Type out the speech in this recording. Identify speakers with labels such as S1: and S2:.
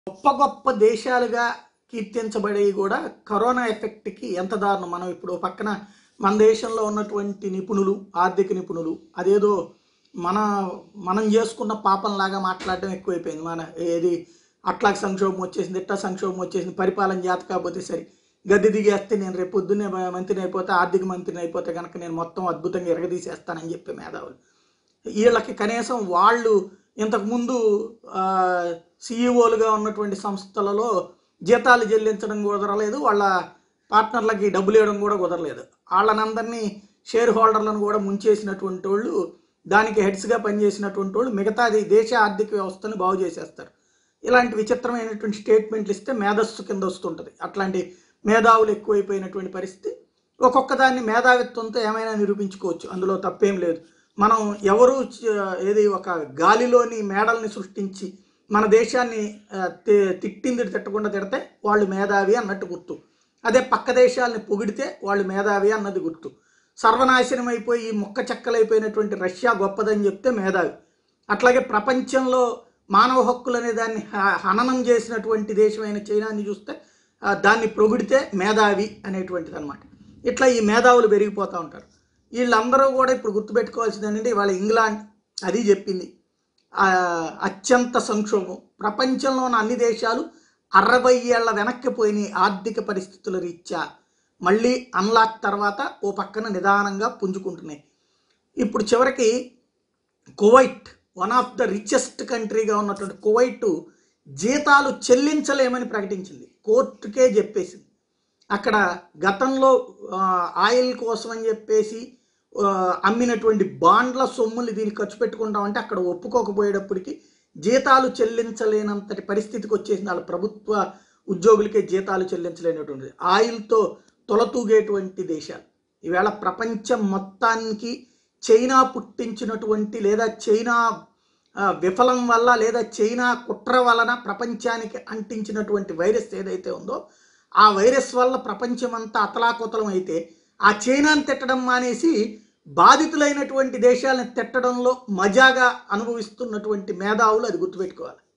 S1: గొప్ప గొప్ప దేశాలుగా కీర్తించబడేవి కూడా కరోనా ఎఫెక్ట్కి ఎంత దారుణం మనం ఇప్పుడు ఓ పక్కన మన దేశంలో ఉన్నటువంటి నిపుణులు ఆర్థిక నిపుణులు అదేదో మన మనం చేసుకున్న పాపంలాగా మాట్లాడడం ఎక్కువైపోయింది మన ఏది అట్లా సంక్షోభం వచ్చేసింది ఇట్లా సంక్షోభం వచ్చేసింది పరిపాలన జాత కాకపోతే సరే గద్దె దిగేస్తే నేను రేపు పొద్దున్నే మంత్రిని అయిపోతే ఆర్థిక మంత్రిని అయిపోతే కనుక నేను మొత్తం అద్భుతంగా ఎరగదీసేస్తానని చెప్పి మేధావులు వీళ్ళకి కనీసం వాళ్ళు ఇంతకుముందు సీఈఓలుగా ఉన్నటువంటి సంస్థలలో జీతాలు చెల్లించడం కుదరలేదు వాళ్ళ పార్ట్నర్లకి డబ్బులు ఇవ్వడం కూడా కుదరలేదు వాళ్ళనందరినీ షేర్ హోల్డర్లను కూడా ముంచేసినటువంటి వాళ్ళు దానికి హెడ్స్గా పనిచేసినటువంటి వాళ్ళు మిగతాది దేశ ఆర్థిక వ్యవస్థను బాగు చేసేస్తారు ఇలాంటి విచిత్రమైనటువంటి స్టేట్మెంట్లు ఇస్తే మేధస్సు కింద వస్తుంటుంది అట్లాంటి మేధావులు ఎక్కువైపోయినటువంటి పరిస్థితి ఒక్కొక్క దాన్ని మేధావిత్వంతో ఏమైనా నిరూపించుకోవచ్చు అందులో తప్పేం లేదు మనం ఎవరు చ- ఏది ఒక గాలిలోని మేడల్ని సృష్టించి మన దేశాన్ని ఆ, తి- తిట్టింది తిట్టకుండా తిడితే వాళ్ళు మేధావి అన్నట్టు గుర్తు అదే పక్క దేశాలని పొగిడితే వాళ్ళు మేధావి అన్నది గుర్తు సర్వనాశనం అయిపోయి ఈ ముక్క చెక్కలైపోయినటువంటి రష్యా గొప్పదని చెప్తే మేధావి అట్లాగే ప్రపంచంలో మానవ హక్కులు అనే దాన్ని హ- హననం చేసినటువంటి దేశమైన చైనాని చూస్తే ఆ, దాన్ని పొగిడితే మేధావి అనేటువంటిది అనమాట ఇట్లా ఈ మేధావులు పెరిగిపోతూ ఉంటారు వీళ్ళందరూ కూడా ఇప్పుడు గుర్తుపెట్టుకోవాల్సింది ఏంటంటే ఇవాళ ఇంగ్లాండ్ అది చెప్పింది ఆ, అత్యంత సంక్షోభం ప్రపంచంలో ఉన్న అన్ని దేశాలు అరవై ఏళ్ల వెనక్కి పోయినాయి ఆర్థిక పరిస్థితుల రీత్యా మళ్ళీ అన్లాక్ తర్వాత ఓ పక్కన నిదానంగా పుంజుకుంటున్నాయి ఇప్పుడు చివరికి Kuwait one of the richest కంట్రీగా ఉన్నటువంటి కువైట్ జీతాలు చెల్లించలేమని ప్రకటించింది కోర్టుకే చెప్పేసింది అక్కడ గతంలో ఆ, ఆయిల్ కోసం అని చెప్పేసి ఆ, అమ్మినటువంటి బాండ్ల సొమ్ములు దీనికి ఖర్చు పెట్టుకుంటామంటే అక్కడ ఒప్పుకోకపోయేటప్పటికి జీతాలు చెల్లించలేనంతటి పరిస్థితికి వచ్చేసింది వాళ్ళ ప్రభుత్వ ఉద్యోగులకే జీతాలు చెల్లించలేనటువంటిది ఆయిల్తో తొలతూగేటువంటి దేశాలు ఈవేళ ప్రపంచం మొత్తానికి చైనా పుట్టించినటువంటి లేదా చైనా ఆ, విఫలం వల్ల లేదా చైనా కుట్ర వలన ప్రపంచానికి అంటించినటువంటి వైరస్ ఏదైతే ఉందో ఆ వైరస్ వల్ల ప్రపంచమంతా అతలాకుతలం అయితే ఆ చైనాను తిట్టడం మానేసి బాధితులైనటువంటి దేశాలను తిట్టడంలో మజాగా అనుభవిస్తున్నటువంటి మేధావులు అది గుర్తుపెట్టుకోవాలి